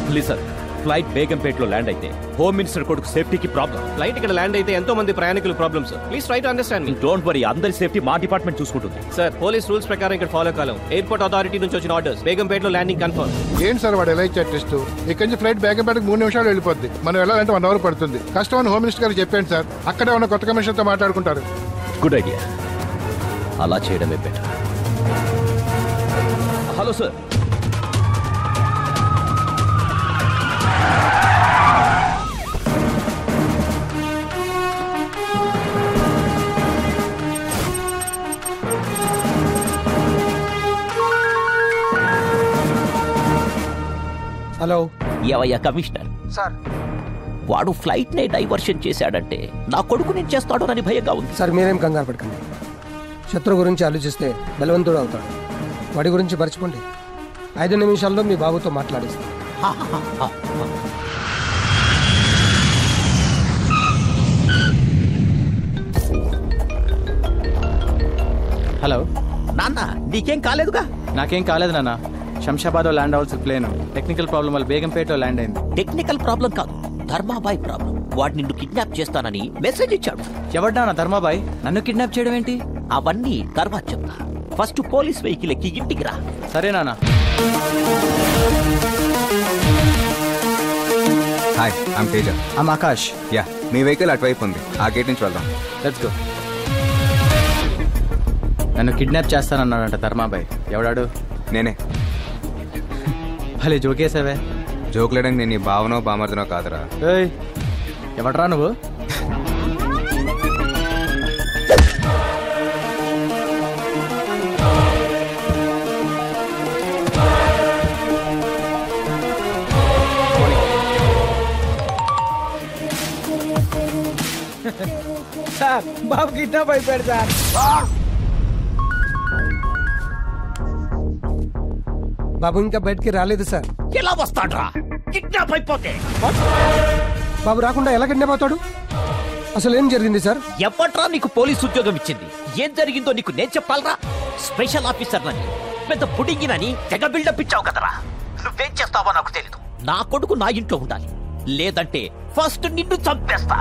Listen flight బేగంపేటలో land అయితే home minister కొడుకు సేఫ్టీకి ప్రాబ్లం ఫ్లైట్ ఇక్కడ ల్యాండ్ అయితే ఎంతో మంది ప్రయాణికులు problems please try to understand మీ డోంట్ వరీ అందరి సేఫ్టీ మా డిపార్ట్మెంట్ చూసుకుంటుంది సార్ పోలీస్ రూల్స్ ప్రకారం ఇక్కడ ఫాలో కాలం ఎయిర్పోర్ట్ అథారిటీ నుంచి వచ్చిన ఆర్డర్స్ బేగంపేటలో ల్యాండింగ్ కన్ఫర్మ్ ఏంటి సార్ వాడు ఎలా ఇచ్చారు టెస్ట్ ఇక్కడి నుంచి ఫ్లైట్ బ్యాగంపేటకు మూడు నిమిషాలు వెళ్ళిపోద్ది మనం వెళ్ళాలంటే వన్ అవర్ పడుతుంది కష్టం అని హోమ్ మినిస్టర్ గారికి చెప్పాను సార్ అక్కడే ఉన్న కొత్త కమిషన్తో మాట్లాడుకుంటారు గుడ్ ఐడియా అలా చేయడమే బెటర్ హలో సార్ హలో ఏవయ్యా కమిషనర్ సార్ వాడు ఫ్లైట్ నే డైవర్షన్ చేశాడంటే నా కొడుకు నేను చేస్తాడోనని భయంగా ఉంది సార్ మీరేం కంగారు పడకండి శత్రు గురించి ఆలోచిస్తే బలవంతుడు అవుతాడు వాడి గురించి మర్చిపోండి ఐదు నిమిషాల్లో మీ బాబుతో మాట్లాడిస్తాను హలో నాన్న నీకేం కాలేదుగా నాకేం కాలేదు నాన్న శంషాబాద్లో ల్యాండ్ అవ్వాల్సిన ప్లేన్ టెక్నికల్ ప్రాబ్లం వల్ల బేగంపేటలో ల్యాండ్ అయింది టెక్నికల్ ప్రాబ్లం కాదు ధర్మాబాయ్ ప్రాబ్లం వాడు నిన్ను కిడ్నాప్ చేస్తానని మెసేజ్ ఇచ్చాడు ఎవడ్డా నా ధర్మాబాయ్ నన్ను కిడ్నాప్ చేయడం ఏంటి అవన్నీ తర్వాత చెప్తా ఫస్ట్ పోలీస్ వెహికల్ ఎక్కి ఇంటికి రా సరే నాన్న hi I'm Teja am Akash yeah మీ వెహికల్ అటువైపు ఉంది ఆ గేట్ నుంచి వెళ్దాం లెట్స్ గో నన్ను కిడ్నాప్ చేస్తానన్నాడంట ధర్మాబాయ్ ఎవడాడు నేనే భలే జోకేసావే జోకులేడానికి నేను నీ భావనో బామర్దనో కాదురా ఏయ్ ఎవడ్రా నువ్వు సార్ బాబు కిడ్నాప్ అయిపోయాడు సార్ బాబు ఇంకా బయటికి రాలేదు సార్ ఎలా వస్తాడ్రా కిడ్నాప్ అయిపోతే బాబు రాకుండా ఎలా కిడ్నాప్ అవుతాడు అసలు ఏం జరిగింది సార్ ఎవట్రా నీకు పోలీస్ ఉద్యోగం ఇచ్చింది ఏం జరిగిందో నీకు నేను చెప్పాలరా స్పెషల్ ఆఫీసర్ నని పెద్ద పుడింగినని తెగ బిల్డప్ ఇచ్చావు కదరా నువ్వేం చేస్తావో నాకు తెలీదు నా కొడుకు నా ఇంట్లో ఉండాలి లేదంటే ఫస్ట్ నిన్ను చంపేస్తా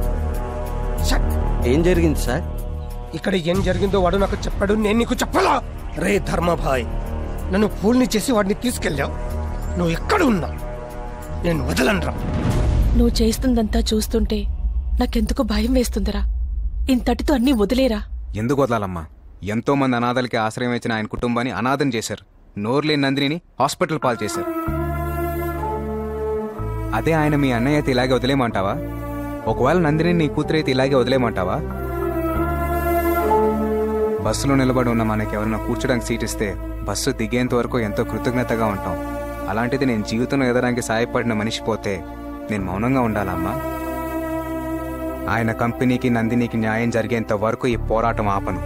ఏం జరిగింది సార్ ఇక్కడ ఏం జరిగిందో వాడు నాకు చెప్పాడు నేను నీకు చెప్పాలా రే ధర్మభాయ్ నన్ను ఫూల్ని చేసి వాడిని తీసుకెళ్ళావు నువ్వు ఎక్కడ ఉన్నావు నేను వదలనురా నువ్వు చేస్తుందంతా చూస్తుంటే నాకెందుకు భయం వేస్తుందిరా ఇంతటితో అన్నీ వదిలేరా ఎందుకు వదలాలమ్మా ఎంతో మంది అనాథలకి ఆశ్రయం ఇచ్చిన ఆయన కుటుంబాన్ని అనాథం చేశారు నోర్లేని నందిని హాస్పిటల్ పాలు చేశారు అదే ఆయన మీ అన్నయ్య అయితే ఇలాగే వదిలేయమంటావా ఒకవేళ నందిని నీ కూతురు అయితే ఇలాగే వదిలేయమంటావా బస్సులో నిలబడి ఉన్న మనకి ఎవరైనా కూర్చోడానికి సీట్ ఇస్తే బస్సు దిగేంత వరకు ఎంతో కృతజ్ఞతగా ఉంటాం అలాంటిది నేను జీవితంలో ఎదడానికి సాయపడిన మనిషి పోతే నేను మౌనంగా ఉండాలమ్మా ఆయన కంపెనీకి నందినికి న్యాయం జరిగేంత వరకు ఈ పోరాటం ఆపను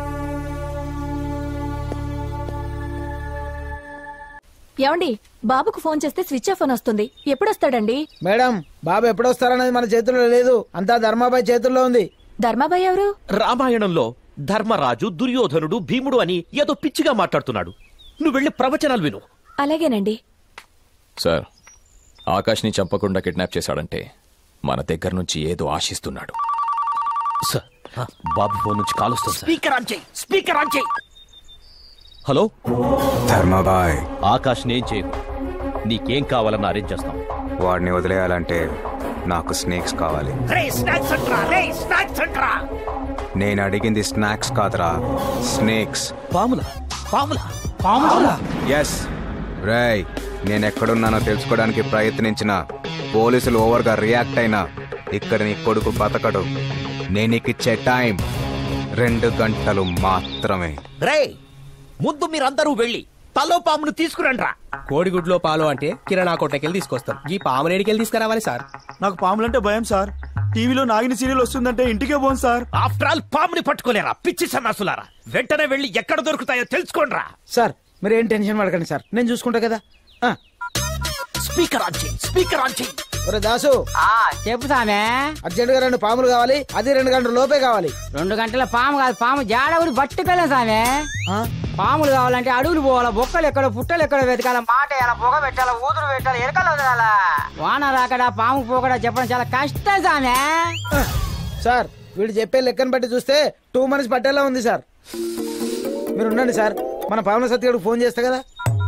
ఏమండి బాబుకు ఫోన్ చేస్తే స్విచ్ ఆఫ్ అని వస్తుంది ఎప్పుడొస్తాడండి మేడం బాబు ఎప్పుడొస్తారనేది మన చేతుల్లో లేదు అంతా ధర్మాబాయ్ చేతుల్లో ఉంది ధర్మాబాయ్ ఎవరు రామాయణంలో ధర్మరాజు దుర్యోధనుడు భీముడు అని ఏదో పిచ్చిగా మాట్లాడుతున్నాడు నువ్వు వెళ్ళి ప్రవచనాలు విను అలాగేనండి సార్ ఆకాష్ని చంపకుండా కిడ్నాప్ చేశాడంటే మన దగ్గర నుంచి ఏదో ఆశిస్తున్నాడు సార్ బాబు ఫోన్ నుంచి కాల్ వస్తుంది సార్ స్పీకర్ ఆన్ చేయి స్పీకర్ ఆన్ చేయి హలో ధర్మాబాయ్ ఆకాష్ నేను చేయకు నీకేం కావాలన్నా అరేంజ్ చేస్తాం వాడిని వదిలేయాలంటే నాకు స్నేక్స్ కావాలి రే స్నాక్స్ అంట్రా రే స్నాక్స్ అంట్రా నేను అడిగింది స్నాక్స్ కాదురా స్నేక్స్ పాముల పాముల ఎస్ రేయ్ నేను ఎక్కడున్నానో తెలుసుకోవడానికి ప్రయత్నించిన పోలీసులు ఓవర్గా రియాక్ట్ అయినా ఇక్కడ నీ కొడుకు బతకడు నేను నీకు ఇచ్చే టైం రెండు గంటలు మాత్రమే రే ముందు మీరందరూ వెళ్ళి తలో పామును తీసుకురండ్రా కోడిగుడ్లో పాలు అంటే కిరాణా కొట్టకెళ్ళి తీసుకొస్తాం ఈ పాములేడికెళ్ళి తీసుకురావాలి సార్ నాకు పాములంటే భయం సార్ టీవీలో నాగిని సీరియల్ వస్తుందంటే ఇంటికే పోను సార్ ఆఫ్టర్ ఆల్ పాముని పట్టుకోలేరా పిచ్చి సన్నాసులారా వెంటనే వెళ్ళి ఎక్కడ దొరుకుతాయో తెలుసుకోండ్రా సార్ మీరు ఏం టెన్షన్ పడకండి సార్ నేను చూసుకుంటా కదా ఆ, స్పీకర్ ఆన్ చేయి స్పీకర్ ఆన్ చేయి ఒరే దాసు చెప్పు సామే అర్జెంట్ గా రెండు పాములు కావాలి అది రెండు గంటల లోపే కావాలి రెండు గంటల పాము కాదు పాము జాడ ఊరి పట్టుకెళ్ళాం సామే ఆ, పాములు కావాలంటే అడవులు పోవాలా బొక్కలు ఎక్కడ పుట్టలు ఎక్కడ వెతకాల మాట ఎలా పొగ పెట్టాలా ఊదురు పెట్టాలా ఎరకలు వదలాలా వాన రాకడా పాము పోకడా చెప్పడం చాలా కష్టం సామే సార్ వీడు చెప్పే లెక్కను బట్టి చూస్తే టూ మంత్స్ పట్టేలా ఉంది సార్ మీరు ఉండండి సార్ మన పాముల సత్య గారికి ఫోన్ చేస్తా కదా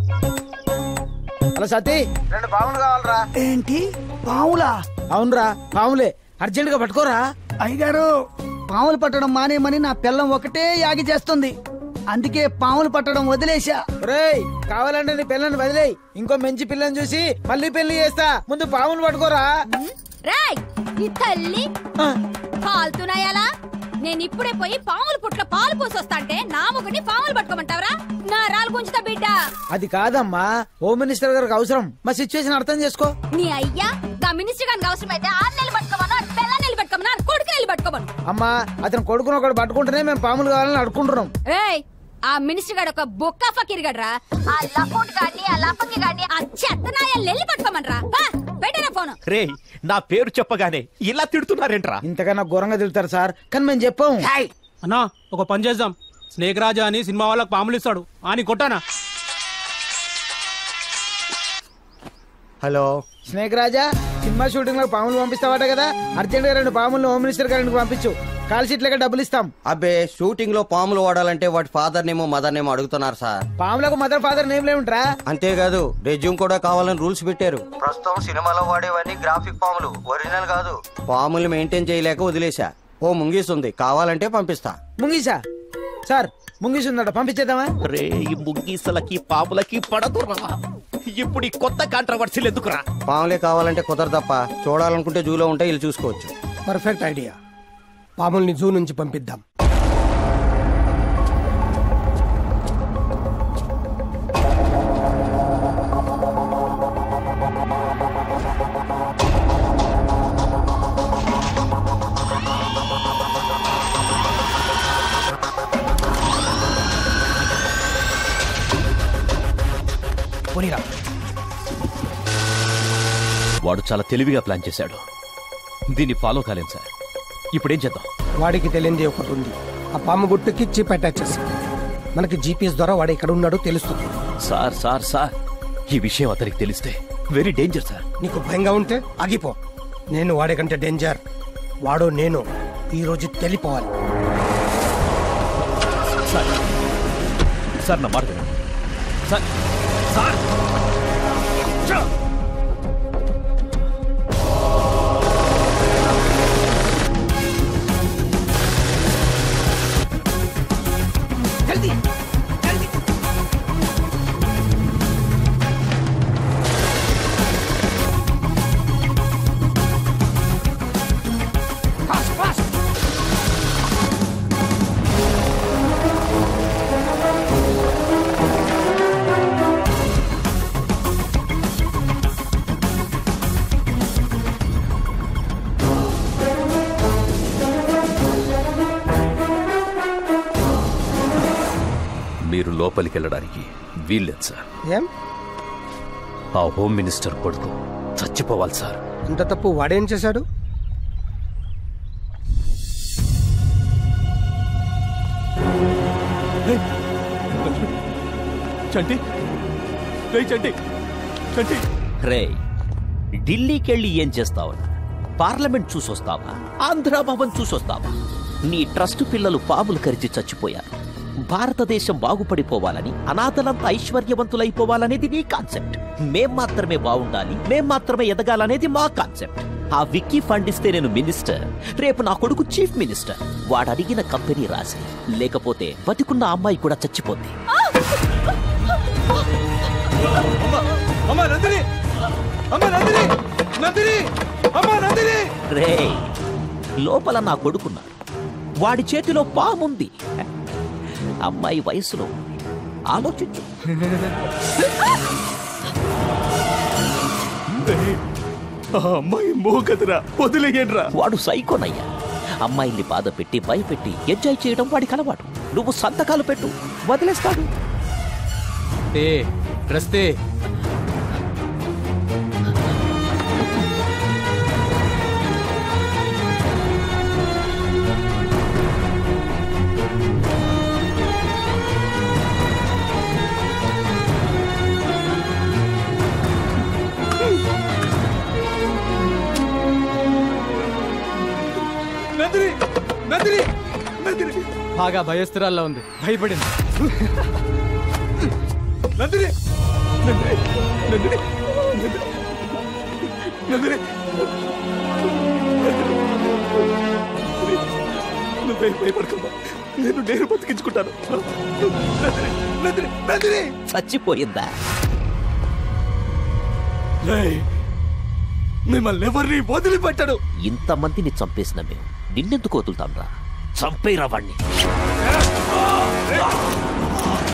హలో సతీ రెండు పాములు కావాలరా ఏంటి పావులా అవునరా పాములే అర్జెంట్ గా పట్టుకోరా అయ్యగారు పాములు పట్టడం మానేయమని నా పిల్లం ఒకటే యాగి చేస్తుంది అందుకే పాములు పట్టడం వదిలేశా రేయ్ కావాలంటే నీ పిల్లని వదిలేయ్ ఇంకో మంచి పిల్లని చూసి మళ్ళీ పెళ్లి చేస్తా ముందు పాములు పట్టుకోరా రాయ్ ఈ తల్లి కాలుతున్నాయాలా నేను ఇప్పుడే పోయి పాముల పుట్ల పాలు పోసొస్తాంటే నా మొగుడిని పాములు పట్టుకోమంటావరా నా రాలు గుంచుతా బిడ్డ అది కాదమ్మా హోమ్ మినిస్టర్ గారికి అవసరం మా సిచ్యువేషన్ అర్థం చేసుకో నీ అయ్యా గా మినిస్టర్ గారికి అవసరమైతే ఆరు నెలలు పట్టుకోమను పిల్ల నెలలు పట్టుకోమను కొడుకు నెలలు పట్టుకోమను అమ్మా అతను కొడుకుని ఒకటి పట్టుకుంటేనే మేము పాములు కావాలని అడుకుంటున్నాం ఏయ్ ఆ మినిస్టర్ గారు ఒక బొక్క ఫకీర్ గడ్రా ఆ లపోట్ గాడిని ఆ లపకి గాడిని ఆ చెత్తనాయ నెల్లి పట్టుకోమనరా పెట్టనా ఫోన్ రే నా పేరు చెప్పగానే ఇలా తిడుతున్నారేంట్రా ఇంతకన్నా ఘోరంగా తిడతారు సార్ కానీ మేము చెప్పాము అన్నా ఒక పని చేద్దాం స్నేక్ రాజా అని సినిమా వాళ్ళకి పాములు ఇస్తాడు అని కొట్టానా hello snake Raja cinema shooting లో పాములు పంపిస్తావట కదా అర్జెంట్ గా రెండు పాములు హోమ్ మినిస్టర్ గారికి పంపించు కాల్ షీట్ లెక్క డబ్బులు ఇస్తాం అబ్బే షూటింగ్ లో పాములు వాడాలంటే వాటి ఫాదర్ నేమో మదర్ నేమో అడుగుతున్నారు సార్ పాములకు మదర్ ఫాదర్ నేమ్ లేవుంట్రా అంతేకాదు రెజ్యూమ్ కూడా కావాలని రూల్స్ పెట్టారు ప్రస్తుతం సినిమాలో వాడేవన్నీ గ్రాఫిక్ పాములు ఒరిజినల్ కాదు పాములు మెయింటైన్ చేయలేక వదిలేశా ఓ ముంగీస్ ఉంది కావాలంటే పంపిస్తా ముంగీసా సార్ ముంగీస్ ఉందట పంపించేద్దామా రే ఈ ముగ్గీసలకి పాములకి పడదురా ఇప్పుడు ఈ కొత్త కాంట్రవర్సీలు ఎందుకురా పాములే కావాలంటే కుదరదప్ప చూడాలనుకుంటే జూలో ఉంటే వీళ్ళు చూసుకోవచ్చు పర్ఫెక్ట్ ఐడియా పాముల్ని జూ నుంచి పంపిద్దాం పోనీరా వాడు చాలా తెలివిగా ప్లాన్ చేశాడు దీన్ని ఫాలో కాలేం సార్ ఇప్పుడేం చేద్దాం వాడికి తెలియంది ఒకటి ఉంది ఆ పాము గుట్టుకి చిప్ అటాచ్ చేసి మనకి జీపీఎస్ ద్వారా వాడు ఎక్కడ ఉన్నాడో తెలుస్తుంది సార్ సార్ సార్ ఈ విషయం అతనికి తెలిస్తే వెరీ డేంజర్ సార్ నీకు భయంగా ఉంటే ఆగిపో నేను వాడి కంటే డేంజర్ వాడు నేను ఈ రోజు తెలిపోవాలి సార్ సార్ నా మాట వినండి. సార్ సార్ జల్దీ జల్దీ ఫాస్ట్ ఫాస్ట్ మీరు లోపలికి వెళ్ళడానికి వీల్లేదు సార్ ఏం ఆ హోమ్ మినిస్టర్ కొడుకు చచ్చిపోవాలి సార్ ఇంత తప్పు వాడేం చేశాడు చంటి రే చంటి చంటి రే ఢిల్లీకెళ్ళి ఏం చేస్తావరా పార్లమెంట్ చూసొస్తావా ఆంధ్ర భవన్ చూసొస్తావా నీ ట్రస్ట్ పిల్లలు పాములు కరిచి చచ్చిపోయారు భారతదేశం బాగుపడిపోవాలని అనాథలంతా ఐశ్వర్యవంతులైపోవాలనేది నీ కాన్సెప్ట్ మేం మాత్రమే బాగుండాలి మేం మాత్రమే ఎదగాలనేది మా కాన్సెప్ట్ ఆ విక్కీ ఫండ్ ఇస్తే నేను మినిస్టర్ రేపు నా కొడుకు చీఫ్ మినిస్టర్ వాడు అడిగిన కంపెనీ రాసి లేకపోతే బతికున్న అమ్మాయి కూడా చచ్చిపోద్ది అమ్మ నందిని అమ్మ నందిని నందిని అమ్మ నందిని రే లోపల నా కొడుకున్నాడు వాడి చేతిలో పాముంది అమ్మాయి వయసులో ఉంది. ఆలోచించు ఆ అమ్మాయి మోగదురా వదిలేయండిరా వాడు సైకోనయ్యా అమ్మాయిల్ని బాధ పెట్టి భయపెట్టి ఎంజాయ్ చేయడం వాడికి అలవాటు నువ్వు సంతకాలు పెట్టు వదిలేస్తాడు ఏ డ్రెస్ తే బాగా భయస్థిరాల్లో ఉంది భయపడింది నందిని నందిని నందిని నందిని నువ్వే భయపడకమ్మా నేను నేను బతికించుకుంటాను నందిని నందిని చచ్చిపోయిందా రేయ్, మిమ్మల్ని ఎవరిని వదిలిపెట్టడు ఇంతమందిని చంపేసిన మేము నిన్నెందుకు వదులుతాం రా చంపేరా వాణ్ణి రేయ్,